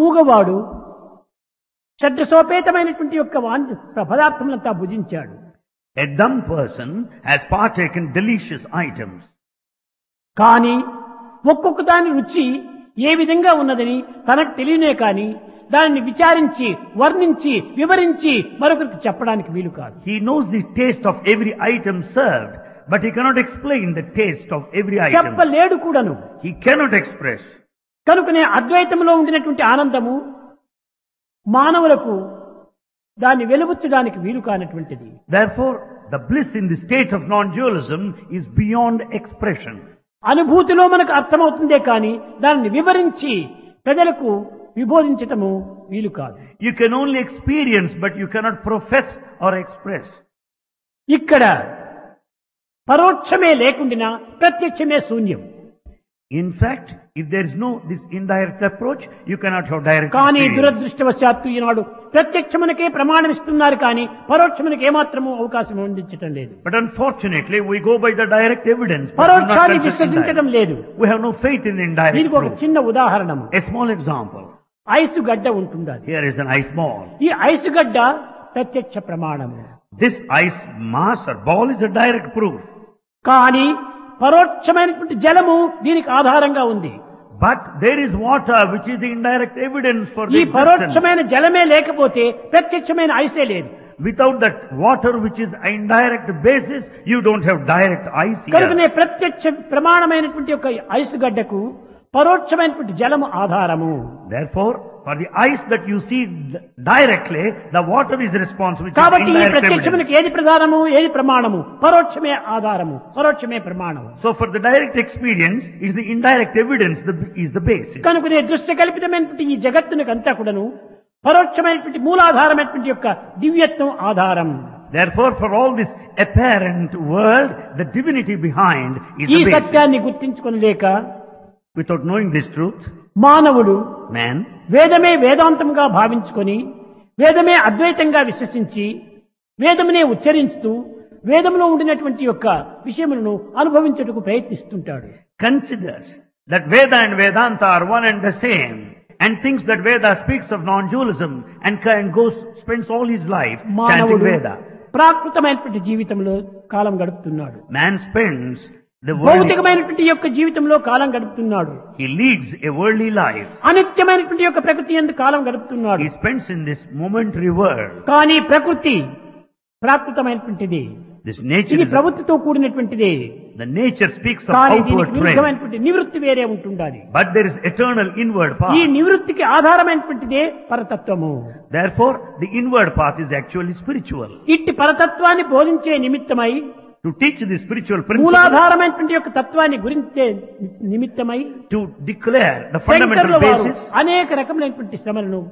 మూగవాడు షడ్రసోపేతమైనటువంటి యొక్క వాణి పదార్థములంతా భుజించాడు A dumb person has partaken delicious items. కానీ ఒక్కొక్క దాని రుచి ఏ విధంగా ఉన్నదని తనకు తెలియనే కానీ దానిని విచారించి వర్ణించి వివరించి మరొకరికి చెప్పడానికి వీలు కాదు He knows the taste of every item served, but he cannot explain the taste of every item. చెప్పలేడు కూడాను He cannot express. కనుకనే అద్వైతంలో ఉండినటువంటి ఆనందము మానవులకు దాన్ని వెలుబుచ్చడానికి వీలు కానటువంటిది Therefore, the bliss in the state of non-dualism is beyond expression. అనుభూతిలో మనకు అర్థమవుతుందే కానీ దానిని వివరించి ప్రజలకు విబోధించటము వీలు కాదు You can only experience, but you cannot profess or express. ఇక్కడ పరోక్షమే లేకుండినా ప్రత్యక్షమే శూన్యం In fact, if there is no this indirect approach, you cannot have direct కానీ experience. దురదృష్టవశాత్తు ఈనాడు ప్రత్యక్షమునకే ప్రమాణం ఇస్తున్నారు కానీ పరోక్షమునకు ఏమాత్రము అవకాశం అందించటం లేదు But unfortunately, we go by the direct evidence. but do not పరోక్షాన్ని consider విశ్వసించడం indirect. లేదు We have no faith in the indirect దీనికి ఒక proof. చిన్న ఉదాహరణము A small example. ఐసు గడ్డ ఉంటుంది అది. Here is an ice ball. ఈ ఐసు గడ్డ ప్రత్యక్ష ప్రమాణము This ice mass or ball is a direct proof. కానీ పరోక్షమైనటువంటి జలము దీనికి ఆధారంగా ఉంది But there is water which is the indirect evidence for the ఈ existence. పరోక్షమైన జలమే లేకపోతే ప్రత్యక్షమైన ఐసే లేదు Without that water which is indirect basis, you don't have direct ice కనుకనే here. ప్రత్యక్ష ప్రమాణమైనటువంటి యొక్క ఐసు గడ్డకు పరోక్షమైనటువంటి జలము ఆధారము Therefore, for the ice that you see d- directly, the water is responsible. which is కాబట్టి ఈ indirect evidence. ప్రత్యక్షమునికి ఏది ప్రధానము ఏది ప్రమాణము పరోక్షమే ఆధారము పరోక్షమే ప్రమాణము So for the direct experience, is the indirect evidence the, is the basis. కనుకనే దృశ్య కల్పితమైనటువంటి ఈ జగత్తునికి అంతా కూడాను పరోక్షమైనటువంటి మూలాధారమైనటువంటి యొక్క దివ్యత్వం ఆధారం Therefore, for all this apparent world, the divinity behind is ఈ the basis. సత్యాన్ని గుర్తించుకొని లేక Without knowing this truth, మానవుడు man వేదమే వేదాంతంగా భావించుకొని వేదమే అద్వైతంగా విశ్వసించి వేదమునే ఉచ్చరిస్తూ వేదములో ఉండినటువంటి యొక్క విషయములను అనుభవించుటకు ప్రయత్నిస్తుంటాడు considers that Veda and Vedanta are one and the same and thinks that Veda speaks of non-dualism and, ca- and goes, spends all his life chanting మానవుడు Veda. ప్రాకృతమైనటువంటి జీవితంలో కాలం గడుపుతున్నాడు Man spends the worldly, భౌతికమైనటువంటి యొక్క జీవితంలో కాలం గడుపుతున్నాడు he leads a worldly life. అనిత్యమైనటువంటి యొక్క ప్రకృతి ఎందు కాలం గడుపుతున్నాడు He spends in this momentary world. కానీ ప్రకృతి ప్రాకృతమైనటువంటిది This nature ఇది is, ప్రవృత్తితో కూడినటువంటిది the nature speaks of కానీ outward దీనికి trend. విరుద్ధమైనటువంటి నివృత్తి వేరే ఉంటుండాలి But there is eternal inward path. ఈ నివృత్తికి ఆధారమైనటువంటిదే పరతత్వము Therefore, the inward path is actually spiritual. ఇట్టి పరతత్వాన్ని బోధించే నిమిత్తమై To teach the spiritual principle, మూలాధారమైనటువంటి యొక్క తత్వాన్ని గురించే నిమిత్తమై to declare the శంకరుల fundamental వారు basis, అనేక రకములైనటువంటి శ్రమలను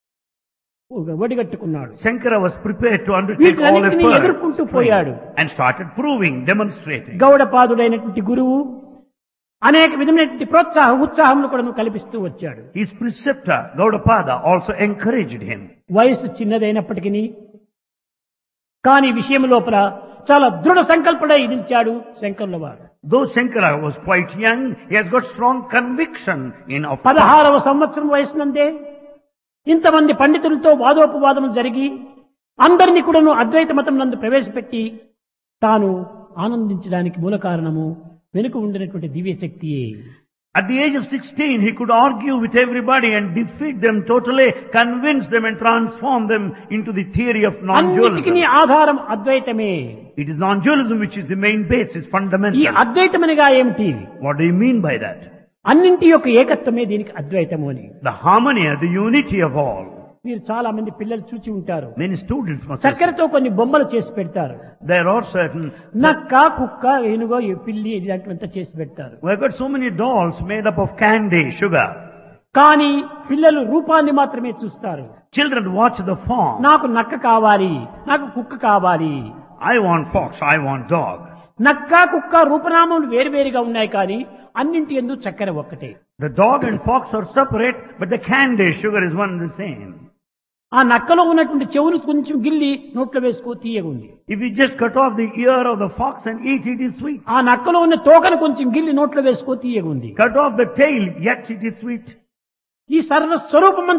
ఒడిగట్టుకున్నాడు Shankara was prepared to undertake all వీటిలన్నింటినీ efforts ఎదుర్కొంటూ పోయాడు and started proving, demonstrating. గౌడపాదుడైనటువంటి గురువు అనేక విధమైనటువంటి ప్రోత్సాహ ఉత్సాహములు కూడా కల్పిస్తూ వచ్చాడు His preceptor, Gaudapada, also encouraged him. వయసు చిన్నదైనప్పటికీ కానీ విషయం లోపల చాలా దృఢ సంకల్పడై నిలిచాడు శంకరుల వారు Though Shankara was quite young, he has got strong conviction in of పదహారవ సంవత్సరం వయసునందే ఇంతమంది పండితులతో వాదోపవాదములు జరిగి అందరినీ కూడాను అద్వైత మతం నందు ప్రవేశపెట్టి తాను ఆనందించడానికి మూల కారణము వెనుక ఉండినటువంటి దివ్య శక్తియే At the age of 16, he could argue with everybody and defeat them totally, convince them and transform them into the theory of అన్నిటికీ non-dualism. ఆధారం అద్వైతమే It is non-dualism which is the main basis, ఈ fundamental. అద్వైతమనిగా ఏమిటి What do you mean by that? అన్నింటి యొక్క ఏకత్వమే దీనికి అద్వైతము అని The harmony, the unity of all. మీరు చాలా మంది పిల్లలు చూచి ఉంటారు Many students must have చక్కెరతో కొన్ని బొమ్మలు చేసి పెడతారు There are certain, నక్క కుక్క ఏనుగో ఈ పిల్లి ఇలాంటివంతా చేసి పెడతారు we have got so many dolls made up of candy, sugar. కానీ పిల్లలు రూపాన్ని మాత్రమే చూస్తారు Children watch the form. నాకు నక్క కావాలి నాకు కుక్క కావాలి I want fox, I want dog. నక్క కుక్క రూపనామములు వేరువేరుగా ఉన్నాయి కానీ అన్నింటి ఎందు చక్కెర ఒక్కటే The dog and fox are separate, but the candy, sugar is one and the same. ఆ నక్కలో ఉన్నటువంటి చెవులు కొంచెం గిల్లి నోట్లో వేసుకో తీయగా ఉంది If you just cut off the ear of the fox and eat, it is sweet. ఆ నక్కలో ఉన్న తోకను కొంచెం గిల్లి నోట్లో వేసుకో తీయగా ఉంది Cut off the tail, yet it is sweet. ఈ సర్వస్వరూపం